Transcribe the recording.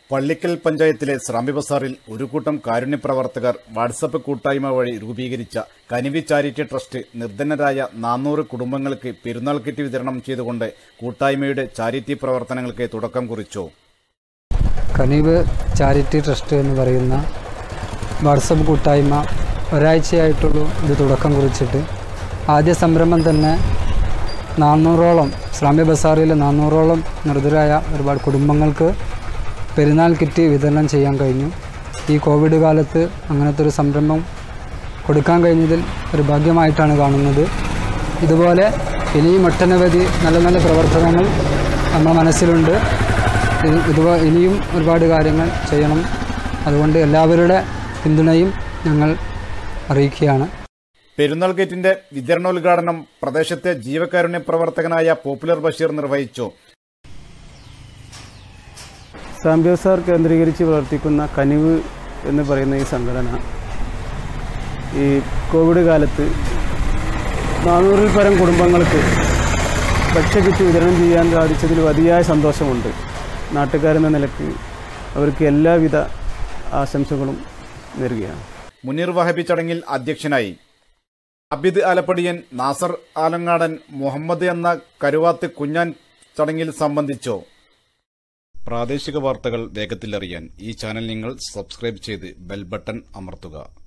പള്ളിക്കൽ പഞ്ചായത്തിലെ സ്രാമ്പി ബസാറിൽ ഒരു കൂട്ടം കാരുണ്യ പ്രവർത്തകർ വാട്സപ്പ് കൂട്ടായ്മ വഴി രൂപീകരിച്ച കനിവി ചാരിറ്റി ട്രസ്റ്റ് നിർധനരായ നാനൂറ് കുടുംബങ്ങൾക്ക് പെരുന്നാൾ കിറ്റ് വിതരണം ചെയ്തുകൊണ്ട് കൂട്ടായ്മയുടെ ചാരിറ്റി പ്രവർത്തനങ്ങൾക്ക് തുടക്കം കുറിച്ചു കനീവ് ചാരിറ്റി ട്രസ്റ്റ് എന്ന് പറയുന്ന വാട്സപ്പ് കൂട്ടായ്മ ഒരാഴ്ചയായിട്ടുള്ളൂ ഇത് തുടക്കം കുറിച്ചിട്ട് ആദ്യ സംരംഭം തന്നെ നാനൂറോളം ഇസ്ലാമിയ ബസാറിൽ നാനൂറോളം നിർദ്ധരായ ഒരുപാട് കുടുംബങ്ങൾക്ക് പെരുന്നാൾ കിറ്റ് വിതരണം ചെയ്യാൻ കഴിഞ്ഞു ഈ കോവിഡ് കാലത്ത് അങ്ങനത്തെ ഒരു സംരംഭം കൊടുക്കാൻ കഴിഞ്ഞതിൽ ഒരു ഭാഗ്യമായിട്ടാണ് കാണുന്നത് ഇതുപോലെ ഇനിയും ഒട്ടനവധി നല്ല നല്ല പ്രവർത്തനങ്ങൾ നമ്മുടെ മനസ്സിലുണ്ട് ഇത് ഇതുപോ ഇനിയും ഒരുപാട് കാര്യങ്ങൾ ചെയ്യണം അതുകൊണ്ട് എല്ലാവരുടെ പിന്തുണയും ഞങ്ങൾ അറിയിക്കുകയാണ് പെരുന്നാൾ കിറ്റിന്റെ വിതരണോദ്ഘാടനം പ്രദേശത്തെ ജീവകാരുണ്യ പ്രവർത്തകനായ പോപ്പുലർ ബഷീർ നിർവഹിച്ചു സാംബ്യോസാർ കേന്ദ്രീകരിച്ച് പ്രവർത്തിക്കുന്ന കനിവ് എന്ന് പറയുന്ന ഈ സംഘടന ഈ കോവിഡ് കാലത്ത് നാനൂറിൽ പരം കുടുംബങ്ങൾക്ക് ഭക്ഷ്യക്കിറ്റ് വിതരണം ചെയ്യാൻ സാധിച്ചതിൽ വലിയ സന്തോഷമുണ്ട് നാട്ടുകാരെന്ന നിലക്ക് അവർക്ക് എല്ലാവിധ ആശംസകളും നേരുകയാണ് മുനീർ വഹബി ചടങ്ങിൽ അധ്യക്ഷനായി അബിദ് ആലപ്പടിയൻ നാസർ ആലങ്ങാടൻ മുഹമ്മദ് എന്ന കരുവാത്ത് കുഞ്ഞാൻ ചടങ്ങിൽ സംബന്ധിച്ചു പ്രാദേശിക വാർത്തകൾ വേഗത്തിലറിയാൻ ഈ ചാനൽ നിങ്ങൾ സബ്സ്ക്രൈബ് ചെയ്ത് ബെൽ ബട്ടൺ അമർത്തുക